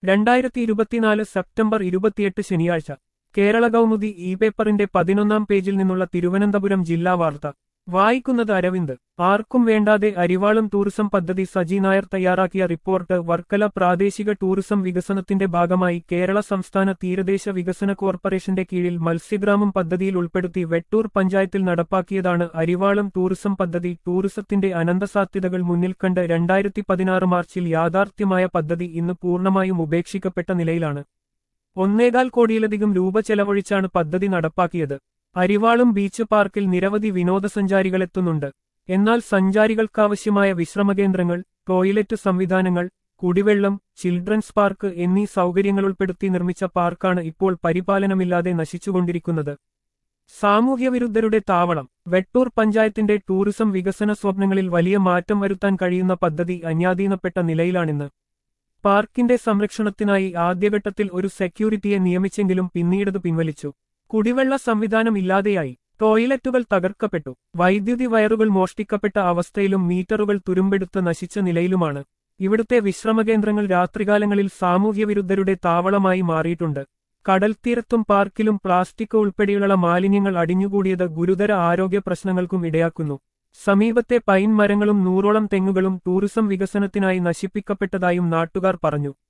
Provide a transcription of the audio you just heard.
രണ്ടായിരത്തി ഇരുപത്തിനാല് സെപ്റ്റംബർ ഇരുപത്തിയെട്ട് ശനിയാഴ്ച കേരള കൗമുദി ഇ പേപ്പറിന്റെ പതിനൊന്നാം പേജിൽ നിന്നുള്ള തിരുവനന്തപുരം ജില്ലാ വാർത്ത വായിക്കുന്നത് അരവിന്ദ് ആർക്കും വേണ്ടാതെ അരിവാളും ടൂറിസം പദ്ധതി സജി നായർ തയ്യാറാക്കിയ റിപ്പോർട്ട് വർക്കല പ്രാദേശിക ടൂറിസം വികസനത്തിന്റെ ഭാഗമായി കേരള സംസ്ഥാന തീരദേശ വികസന കോർപ്പറേഷന്റെ കീഴിൽ മത്സ്യഗ്രാമം പദ്ധതിയിൽ ഉൾപ്പെടുത്തി വെട്ടൂർ പഞ്ചായത്തിൽ നടപ്പാക്കിയതാണ് അരിവാളും ടൂറിസം പദ്ധതി ടൂറിസത്തിന്റെ അനന്തസാധ്യതകൾ മുന്നിൽ കണ്ട് രണ്ടായിരത്തി പതിനാറ് മാർച്ചിൽ യാഥാർത്ഥ്യമായ പദ്ധതി ഇന്ന് പൂർണ്ണമായും ഉപേക്ഷിക്കപ്പെട്ട നിലയിലാണ് ഒന്നേകാൽ കോടിയിലധികം രൂപ ചെലവഴിച്ചാണ് പദ്ധതി നടപ്പാക്കിയത് അരിവാളും ബീച്ച് പാർക്കിൽ നിരവധി വിനോദസഞ്ചാരികളെത്തുന്നുണ്ട് എന്നാൽ സഞ്ചാരികൾക്കാവശ്യമായ വിശ്രമകേന്ദ്രങ്ങൾ ടോയ്ലറ്റ് സംവിധാനങ്ങൾ കുടിവെള്ളം ചിൽഡ്രൻസ് പാർക്ക് എന്നീ സൗകര്യങ്ങൾ ഉൾപ്പെടുത്തി നിർമ്മിച്ച പാർക്കാണ് ഇപ്പോൾ പരിപാലനമില്ലാതെ നശിച്ചുകൊണ്ടിരിക്കുന്നത് സാമൂഹ്യവിരുദ്ധരുടെ താവളം വെട്ടൂർ പഞ്ചായത്തിന്റെ ടൂറിസം വികസന സ്വപ്നങ്ങളിൽ വലിയ മാറ്റം വരുത്താൻ കഴിയുന്ന പദ്ധതി അന്യാധീനപ്പെട്ട നിലയിലാണിന്ന് പാർക്കിന്റെ സംരക്ഷണത്തിനായി ആദ്യഘട്ടത്തിൽ ഒരു സെക്യൂരിറ്റിയെ നിയമിച്ചെങ്കിലും പിന്നീടത് പിൻവലിച്ചു കുടിവെള്ള സംവിധാനം ഇല്ലാതെയായി ടോയ്ലറ്റുകൾ തകർക്കപ്പെട്ടു വൈദ്യുതി വയറുകൾ മോഷ്ടിക്കപ്പെട്ട അവസ്ഥയിലും മീറ്ററുകൾ തുരുമ്പെടുത്ത് നശിച്ച നിലയിലുമാണ് ഇവിടുത്തെ വിശ്രമകേന്ദ്രങ്ങൾ രാത്രികാലങ്ങളിൽ സാമൂഹ്യവിരുദ്ധരുടെ താവളമായി മാറിയിട്ടുണ്ട് കടൽത്തീരത്തും പാർക്കിലും പ്ലാസ്റ്റിക് ഉൾപ്പെടെയുള്ള മാലിന്യങ്ങൾ അടിഞ്ഞുകൂടിയത് ഗുരുതര ആരോഗ്യ പ്രശ്നങ്ങൾക്കും ഇടയാക്കുന്നു സമീപത്തെ പൈൻ മരങ്ങളും നൂറോളം തെങ്ങുകളും ടൂറിസം വികസനത്തിനായി നശിപ്പിക്കപ്പെട്ടതായും നാട്ടുകാർ പറഞ്ഞു